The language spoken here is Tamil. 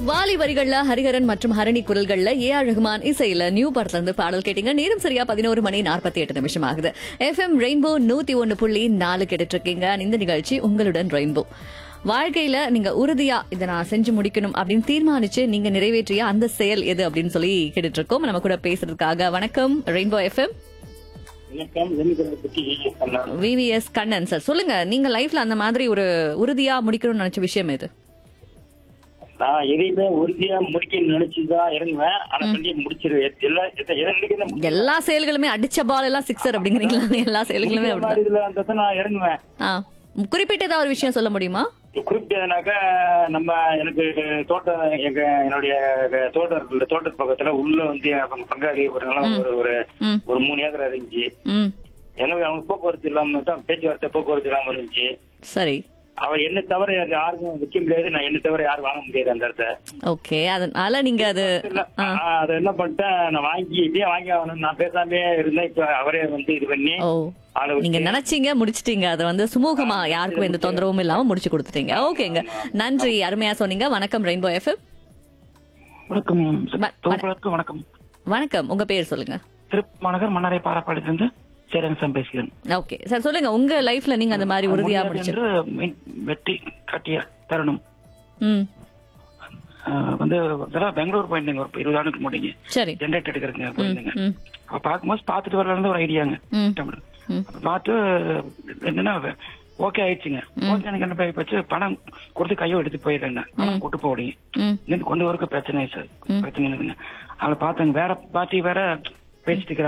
வாலி வரிகள்ல ஹரிஹரன் மற்றும் ஹரணி குரல்கள்ல ஏ ஆர் ரஹ்மான் இசையில நியூ படத்துல இருந்து பாடல் கேட்டீங்க நேரம் சரியா பதினோரு மணி நாற்பத்தி எட்டு நிமிஷம் ஆகுது எஃப்எம் ரெயின்போ நூத்தி ஒன்னு புள்ளி நாலு கேட்டுட்டு இருக்கீங்க இந்த நிகழ்ச்சி உங்களுடன் ரெயின்போ வாழ்க்கையில நீங்க உறுதியா இதை நான் செஞ்சு முடிக்கணும் அப்படின்னு தீர்மானிச்சு நீங்க நிறைவேற்றிய அந்த செயல் எது அப்படின்னு சொல்லி கேட்டுட்டு இருக்கோம் நம்ம கூட பேசுறதுக்காக வணக்கம் ரெயின்போ எஃப்எம் வணக்கம் வெண்ணிக்கலை பத்தி சொன்னார் விவிஎஸ் கண்ணன் சார் சொல்லுங்க நீங்க லைஃப்ல அந்த மாதிரி ஒரு உறுதியா முடிக்கணும்னு நினைச்ச விஷயம் எது நான் எதையுமே உறுதியா முடிக்கணும்னு நினைச்சுதான் இறங்குவேன் ஆனா சொல்லி முடிச்சிருவேன் எல்லாம் எதை எதை நினைக்கிறேன் எல்லா செயல்களுமே அடிச்ச பால் எல்லாம் சிக்ஸர் அப்படிங்கிறீங்களா எல்லா செயல்களுமே அப்படிதான் இதுல அந்த நான் இறங்குவேன் ஆ குறிப்பிட்ட ஏதாவது ஒரு விஷயம் சொல்ல முடியுமா குறிப்பிட்டதுனாக்கா நம்ம எனக்கு தோட்டம் எங்க என்னுடைய தோட்டம் இருக்குல்ல தோட்டத்து பக்கத்துல உள்ள வந்து அவங்க பங்காளி ஒரு நிலம் ஒரு ஒரு ம் ஒரு மூணு ஏக்கர் இருந்துச்சு ம் எனக்கு அவங்க போக்குவரத்து இல்லாம தான் பேச்சுவார்த்தை போக்குவரத்து இல்லாம இருந்துச்சு சரி அவ என்ன தவிர யாருக்கும் விற்க முடியாது நான் என்ன தவிர யாரும் வாங்க முடியாது அந்த இடத்த ஓகே அதனால நீங்க அது இல்ல, ஆ, அதை என்ன பண்ணிட்டேன் நான் வாங்கி இப்படியே வாங்கி ஆகணும் நான் பேசாமே இருந்தேன் இப்ப அவரே வந்து இது பண்ணி ஓ ஆளை விட்டு- நீங்க நினைச்சீங்க முடிச்சிட்டீங்க அதை வந்து சுமூகமா யாருக்கும் எந்த தொந்தரவும் இல்லாம முடிச்சு கொடுத்துட்டீங்க ஓகேங்க நன்றி அருமையா சொன்னீங்க வணக்கம் ரெயின்போ எஃப்எம் வணக்கம் வ- தொகுப்பாளருக்கு வணக்கம் வணக்கம் உங்க பேர் சொல்லுங்க திருப்பமாநகர் மன்னரை பாராப்பாடிலிருந்து சேரன்சம் பேசுகிறேன் ஓகே சார் சொல்லுங்க உங்க லைஃப்ல நீங்க அந்த மாதிரி உறுதியா முடியாது முடிச்சு என்று மின் வெற்றி காட்டிய தருணம் ம் ஆஹ் வந்து இதெல்லாம் பெங்களூர் போயிருந்தேங்க ஒரு இருபது ஆண்டுக்கு முன்னாடி சரி ஜென்ரேட் எடுக்கிறதுங்க போயிருந்தேங்க ம் அப்ப பார்க்கும்போது பார்த்துட்டு வரல ஒரு ஐடியாங்க ம் தமிழ் ம். அப்ப பார்த்து என்னன்னா ஓகே ஆயிடுச்சுங்க ஓகே எனக்கு என்ன போச்சு பணம் கொடுத்து கையோ எடுத்து போயிடுறேங்க பணம் கூட்டு போவீங்க ம் இங்க கொண்டு வரக்கு பிரச்சனை சார் பிரச்சனை இல்லைங்க அவளை பார்த்தாங்க வேற பார்ட்டி வேற பேசிட்டு இருக்கிறாங்க